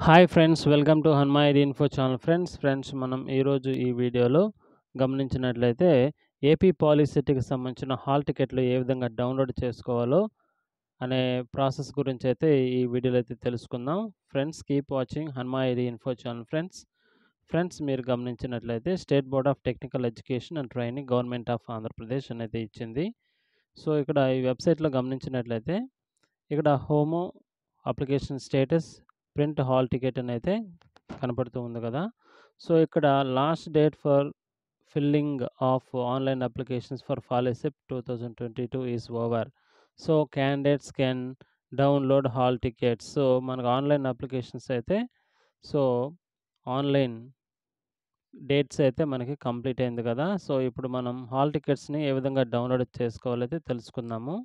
hi friends welcome to Hanmaid info channel friends friends మనం ఈరోజు ఈ వీడియోలో గమనించినట్లయితే ఏపీ పాలిసిటీకి సంబంధించిన హాల్ టికెట్లు ఏ విధంగా డౌన్లోడ్ చేసుకోవాలో అనే ప్రాసెస్ గురించి అయితే ఈ వీడియోలో అయితే తెలుసుకుందాం ఫ్రెండ్స్ కీప్ వాచింగ్ హన్మాయిడ్ ఇన్ఫో ఛానల్ ఫ్రెండ్స్ ఫ్రెండ్స్ మీరు గమనించినట్లయితే state board of technical education and training government of Andhra Pradesh అనేది ఇచ్చింది సో ఇక్కడ ఈ వెబ్సైట్లో గమనించినట్లయితే ఇక్కడ home application status print hall ticket అని అయితే కనపడుతూ ఉంది కదా సో ఇక్కడ last date for filling of online applications for fellowship two thousand twenty two is over so candidates can download hall tickets so మనకు ఆన్లైన్ అప్లికేషన్స్ అయితే so online dates అయితే మనకి కంప్లీట్ అయింది కదా సో ఇప్పుడు మనం హాల్ టికెట్స్ని ఏ విధంగా డౌన్లోడ్ చేసుకోవాలైతే తెలుసుకుందాము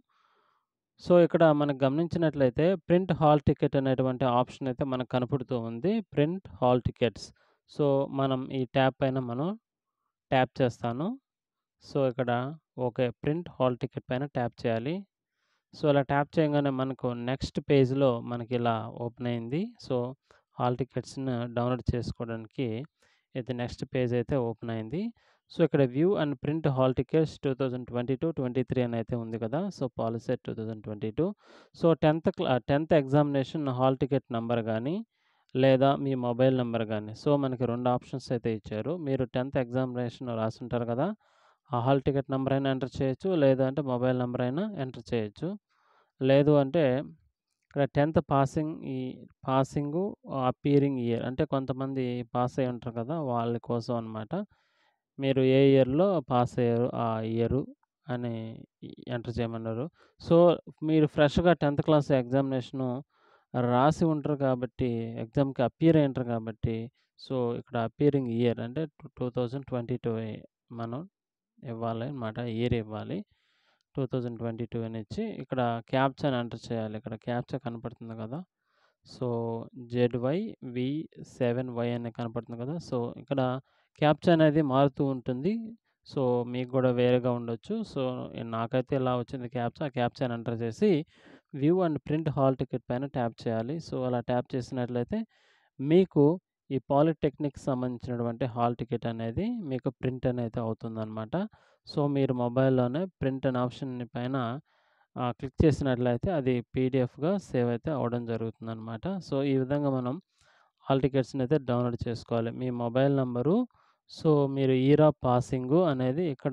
సో ఇక్కడ మనకు గమనించినట్లయితే ప్రింట్ హాల్ టికెట్ అనేటువంటి ఆప్షన్ అయితే మనకు కనపడుతూ ఉంది ప్రింట్ హాల్ టికెట్స్ సో మనం ఈ ట్యాబ్ పైన మనం ట్యాప్ చేస్తాను సో ఇక్కడ ఓకే ప్రింట్ హాల్ టికెట్ పైన ట్యాప్ చేయాలి సో అలా ట్యాప్ చేయగానే మనకు నెక్స్ట్ పేజ్లో మనకి ఇలా ఓపెన్ అయింది సో హాల్ టికెట్స్ని డౌన్లోడ్ చేసుకోవడానికి అయితే నెక్స్ట్ పేజ్ అయితే ఓపెన్ అయింది సో ఇక్కడ view and print hall tickets two thousand twenty two twenty three అని అయితే ఉంది కదా so POLYCET two thousand twenty two so tenth class tenth examination hall ticket number కానీ లేదా మీ మొబైల్ నెంబర్ కానీ సో మనకి రెండు ఆప్షన్స్ అయితే ఇచ్చారు మీరు టెన్త్ ఎగ్జామినేషన్ రాసుంటారు కదా ఆ హాల్ టికెట్ నెంబర్ అయినా ఎంటర్ చేయొచ్చు లేదా అంటే మొబైల్ నెంబర్ అయినా ఎంటర్ చేయొచ్చు లేదు అంటే ఇక్కడ టెన్త్ పాసింగ్ ఈ పాసింగ్ అపీరింగ్ ఇయర్ అంటే కొంతమంది పాస్ అయి ఉంటారు కదా వాళ్ళ కోసం అనమాట మీరు ఏ ఇయర్లో పాస్ అయ్యారు ఆ ఇయరు అని ఎంటర్ చేయమన్నారు సో మీరు ఫ్రెష్గా టెన్త్ క్లాస్ ఎగ్జామినేషను రాసి ఉంటారు కాబట్టి ఎగ్జామ్కి అపియర్ అయి ఉంటారు కాబట్టి సో ఇక్కడ అపియరింగ్ ఇయర్ అంటే టూ థౌజండ్ ట్వంటీ టూ మనం ఇవ్వాలి అనమాట ఇయర్ ఇవ్వాలి టూ థౌజండ్ ట్వంటీ టూ అని ఇచ్చి ఇక్కడ క్యాప్చా ఎంటర్ చేయాలి ఇక్కడ క్యాప్చా కనపడుతుంది కదా so Z Y V seven Y అని కనపడుతుంది కదా సో ఇక్కడ క్యాప్చా అనేది మారుతూ ఉంటుంది సో మీకు కూడా వేరేగా ఉండొచ్చు సో నాకైతే ఇలా వచ్చింది క్యాప్చా క్యాప్చా ఎంటర్ చేసి view and print hall ticket పైన ట్యాప్ చేయాలి సో అలా ట్యాప్ చేసినట్లయితే మీకు ఈ పాలిటెక్నిక్ సంబంధించినటువంటి హాల్ టికెట్ అనేది మీకు ప్రింట్ అనేది అవుతుందన్నమాట సో మీరు మొబైల్లోనే ప్రింట్ అనే ఆప్షన్ పైన క్లిక్ చేసినట్లయితే అది పీడిఎఫ్గా సేవ్ అయితే అవడం జరుగుతుందన్నమాట సో ఈ విధంగా మనం హాల్ టికెట్స్ని అయితే డౌన్లోడ్ చేసుకోవాలి మీ మొబైల్ నంబరు సో మీరు ఇయర్ ఆఫ్ పాసింగ్ అనేది ఇక్కడ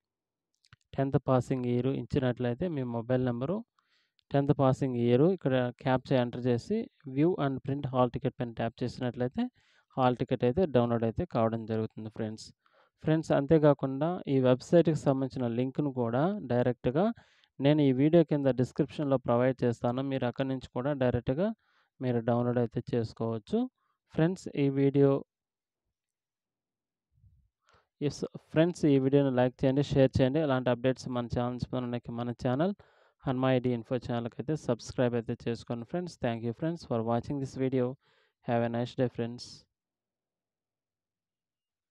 టెన్త్ పాసింగ్ ఇయర్ ఇచ్చినట్లయితే మీ mobile number tenth passing year ఇక్కడ క్యాప్చా ఎంటర్ చేసి view and print hall ticket పైన ట్యాప్ చేసినట్లయితే హాల్ టికెట్ అయితే డౌన్లోడ్ అయితే కావడం జరుగుతుంది ఫ్రెండ్స్ ఫ్రెండ్స్ అంతేకాకుండా ఈ వెబ్సైట్కి సంబంధించిన లింక్ను కూడా డైరెక్ట్గా నేను ఈ వీడియో కింద డిస్క్రిప్షన్లో ప్రొవైడ్ చేస్తాను మీరు అక్కడి నుంచి కూడా డైరెక్ట్గా మీరు డౌన్లోడ్ అయితే చేసుకోవచ్చు ఫ్రెండ్స్ ఈ వీడియో ఎస్ ఫ్రెండ్స్ ఈ వీడియోని లైక్ చేయండి షేర్ చేయండి అలాంటి అప్డేట్స్ మన ఛానల్స్ మనకి మన ఛానల్ హన్మాయిడి ఇన్ఫో ఛానల్కి అయితే సబ్స్క్రైబ్ అయితే చేసుకోండి friends thank you friends for watching this video have a nice day friends